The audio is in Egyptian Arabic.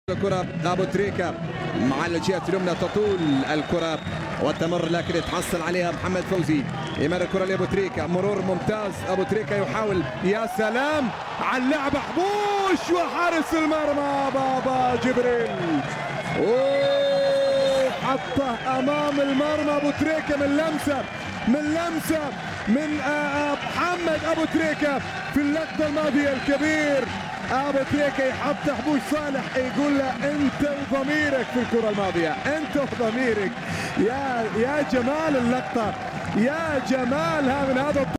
الكرة أبو تريكة مع الجهة اليمنى تطول الكرة وتمر لكن يتحصل عليها محمد فوزي يمر الكرة لأبو تريكة مرور ممتاز أبو تريكة يحاول يا سلام على اللعبة حبوش وحارس المرمى بابا جبريل أوه حطه أمام المرمى أبو تريكة من لمسة من لمسة من آه، آه، محمد أبو تريكة في اللقطة الماضية الكبير ابو تريكه يحط حبوش صالح يقول له انت وضميرك في الكره الماضيه انت وضميرك يا يا جمال اللقطه يا جمالها من هذا الطرف